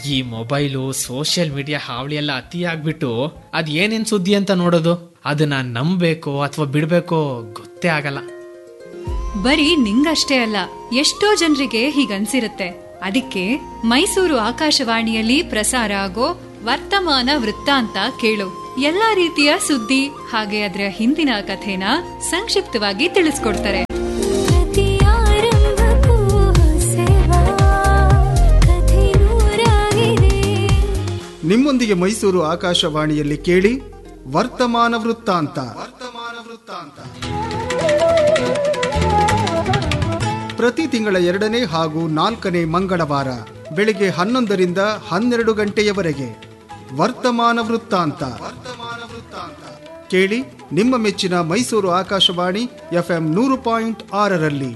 ಈ mobile social media ಹಾವಳಿ ಎಲ್ಲ ಅತಿ ಆಗ್ಬಿಟ್ಟು ಅದ್ ಏನೇನ್ ಸುದ್ದಿ ಅಂತ ನೋಡೋದು ಅದನ್ನ ನಂಬಬೇಕೋ ಅಥವಾ ಬಿಡ್ಬೇಕೋ ಗೊತ್ತೇ ಆಗಲ್ಲ ಬರೀ ನಿಂಗಷ್ಟೇ ಅಲ್ಲ ಎಷ್ಟೋ ಜನರಿಗೆ ಹೀಗನ್ಸಿರುತ್ತೆ ಅದಕ್ಕೆ ಮೈಸೂರು ಆಕಾಶವಾಣಿಯಲ್ಲಿ ಪ್ರಸಾರ ಆಗೋ ವರ್ತಮಾನ ವೃತ್ತಾಂತ ಕೇಳು ಎಲ್ಲಾ ರೀತಿಯ ಸುದ್ದಿ ಹಾಗೆ ಅದರ ಹಿಂದಿನ ಕಥೆನ ಸಂಕ್ಷಿಪ್ತವಾಗಿ ತಿಳಿಸ್ಕೊಡ್ತಾರೆ ಪ್ರತಿಯಾರಂಭಕ್ಕೂ ಹೊಸವಾ ಕಥೆ ನೂರಾಗಿದೆ ನಿಮ್ಮೊಂದಿಗೆ ಮೈಸೂರು ಆಕಾಶವಾಣಿಯಲ್ಲಿ ಕೇಳಿ ವರ್ತಮಾನ ವೃತ್ತಾಂತ ವರ್ತಮಾನ ವೃತ್ತಾಂತ ಪ್ರತಿ ತಿಂಗಳ ಎರಡನೇ ಹಾಗೂ ನಾಲ್ಕನೇ ಮಂಗಳವಾರ ಬೆಳಿಗ್ಗೆ ಹನ್ನೊಂದರಿಂದ ಹನ್ನೆರಡು ಗಂಟೆಯವರೆಗೆ ವರ್ತಮಾನ ವೃತ್ತಾಂತ ವರ್ತಮಾನ ವೃತ್ತಾಂತ ಕೇಳಿ ನಿಮ್ಮ ಮೆಚ್ಚಿನ ಮೈಸೂರು ಆಕಾಶವಾಣಿ ಎಫ್ಎಂ ನೂರು ಪಾಯಿಂಟ್ ಆರರಲ್ಲಿ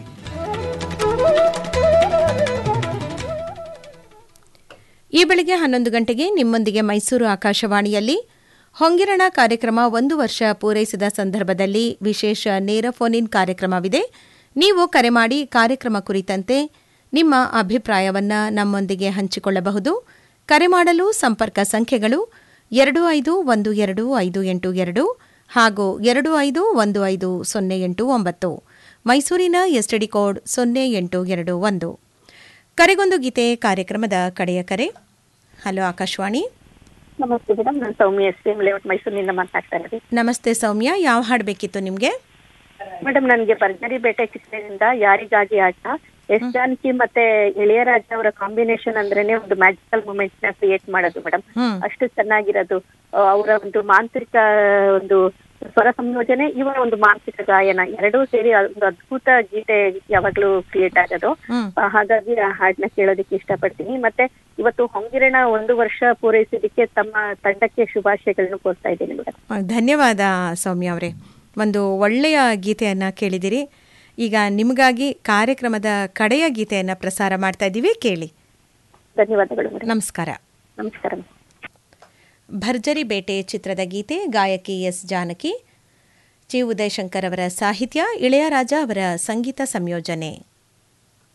ಈ ಬೆಳಿಗ್ಗೆ ಹನ್ನೊಂದು ಗಂಟೆಗೆ ನಿಮ್ಮೊಂದಿಗೆ ಮೈಸೂರು ಆಕಾಶವಾಣಿಯಲ್ಲಿ ಹೊಂಗಿರಣ ಕಾರ್ಯಕ್ರಮ ಒಂದು ವರ್ಷ ಪೂರೈಸಿದ ಸಂದರ್ಭದಲ್ಲಿ ವಿಶೇಷ ನೇರ ಫೋನ್ ಇನ್ ಕಾರ್ಯಕ್ರಮವಿದೆ ನೀವು ಕರೆ ಮಾಡಿ ಕಾರ್ಯಕ್ರಮ ಕುರಿತಂತೆ ನಿಮ್ಮ ಅಭಿಪ್ರಾಯವನ್ನ ನಮ್ಮೊಂದಿಗೆ ಹಂಚಿಕೊಳ್ಳಬಹುದು ಕರೆ ಮಾಡಲು ಸಂಪರ್ಕ ಸಂಖ್ಯೆಗಳು ಎರಡು ಐದು ಒಂದು ಎರಡು ಐದು ಎಂಟು ಎರಡು ಹಾಗೂ ಎರಡು ಐದು ಒಂದು ಐದು ಸೊನ್ನೆ ಎಂಟು ಒಂಬತ್ತು ಮೈಸೂರಿನ ಎಸ್ಟಿಡಿ ಕೋಡ್ ಸೊನ್ನೆ ಎಂಟು ಎರಡು ಒಂದು ಕರೆಗೊಂದು ಗೀತೆ ಕಾರ್ಯಕ್ರಮದ ಕಡೆಯ ಕರೆ ಹಲೋ ಆಕಾಶವಾಣಿ ನಮಸ್ತೆ ಮೇಡಮ್ ನಾನು Soumya S P M layout ಮೈಸೂರಿನಿಂದ ಮಾತಾಡ್ತಾ ಇರೋದು ನಮಸ್ತೆ ಸೌಮ್ಯ ಯಾವ ಹಾಡು ಬೇಕಿತ್ತು ನಿಮಗೆ ಮೇಡಮ್ ನನಗೆ ಭರ್ಜರಿ ಬೇಟೆ ಚಿತ್ರದಿಂದ ಯಾರಿಗಾಗಿ ಆಟ ಎಸ್ ಜಾನಕಿ ಮತ್ತೆ ಇಳೆಯರಾಜ ಅವರ ಕಾಂಬಿನೇಷನ್ ಅಂದ್ರೇನೆ ಒಂದು ಮ್ಯಾಜಿಕಲ್ ಮೂಮೆಂಟ್ ನ ಕ್ರಿಯೇಟ್ ಮಾಡೋದು ಮೇಡಮ್ ಹ್ಮ್. ಅಷ್ಟು ಚೆನ್ನಾಗಿರೋದು ಅವರ ಒಂದು ಮಾಂತ್ರಿಕ ಒಂದು ಸ್ವರ ಸಂಯೋಜನೆ ಇವರ ಒಂದು ಮಾನಸಿಕ ಗಾಯನ ಎರಡೂ ಸೇರಿ ಒಂದು ಅದ್ಭುತ ಗೀತೆ ಯಾವಾಗ್ಲೂ ಕ್ರಿಯೇಟ್ ಆಗೋದು ಹ್ಮ್. ಆ, ಹಾಗಾಗಿ ಆ ಹಾಡ್ನ ಕೇಳೋದಕ್ಕೆ ಇಷ್ಟಪಡ್ತೀನಿ ಮತ್ತೆ ಇವತ್ತು ಹೊಂಗಿರಣ ಒಂದು ವರ್ಷ ಪೂರೈಸಿದಕ್ಕೆ ತಮ್ಮ ತಂಡಕ್ಕೆ ಶುಭಾಶಯಗಳನ್ನು ಕೋರ್ತಾ ಇದ್ದೀನಿ ಮೇಡಮ್ ಧನ್ಯವಾದ ಸೌಮ್ಯ ಅವರೇ ಒಂದು ಒಳ್ಳೆಯ ಗೀತೆಯನ್ನು ಕೇಳಿದಿರಿ ಈಗ ನಿಮಗಾಗಿ ಕಾರ್ಯಕ್ರಮದ ಕಡೆಯ ಗೀತೆಯನ್ನು ಪ್ರಸಾರ ಮಾಡ್ತಾ ಇದ್ದೀವಿ ಕೇಳಿ ಧನ್ಯವಾದಗಳು ಮೇಡಮ್ ನಮಸ್ಕಾರ ನಮಸ್ಕಾರ ಮೇಡಮ್ ಭರ್ಜರಿ ಬೇಟೆ ಚಿತ್ರದ ಗೀತೆ ಗಾಯಕಿ ಎಸ್ ಜಾನಕಿ ಜಿ ಉದಯಶಂಕರ್ ಅವರ ಸಾಹಿತ್ಯ ಇಳೆಯರಾಜ ಅವರ ಸಂಗೀತ ಸಂಯೋಜನೆ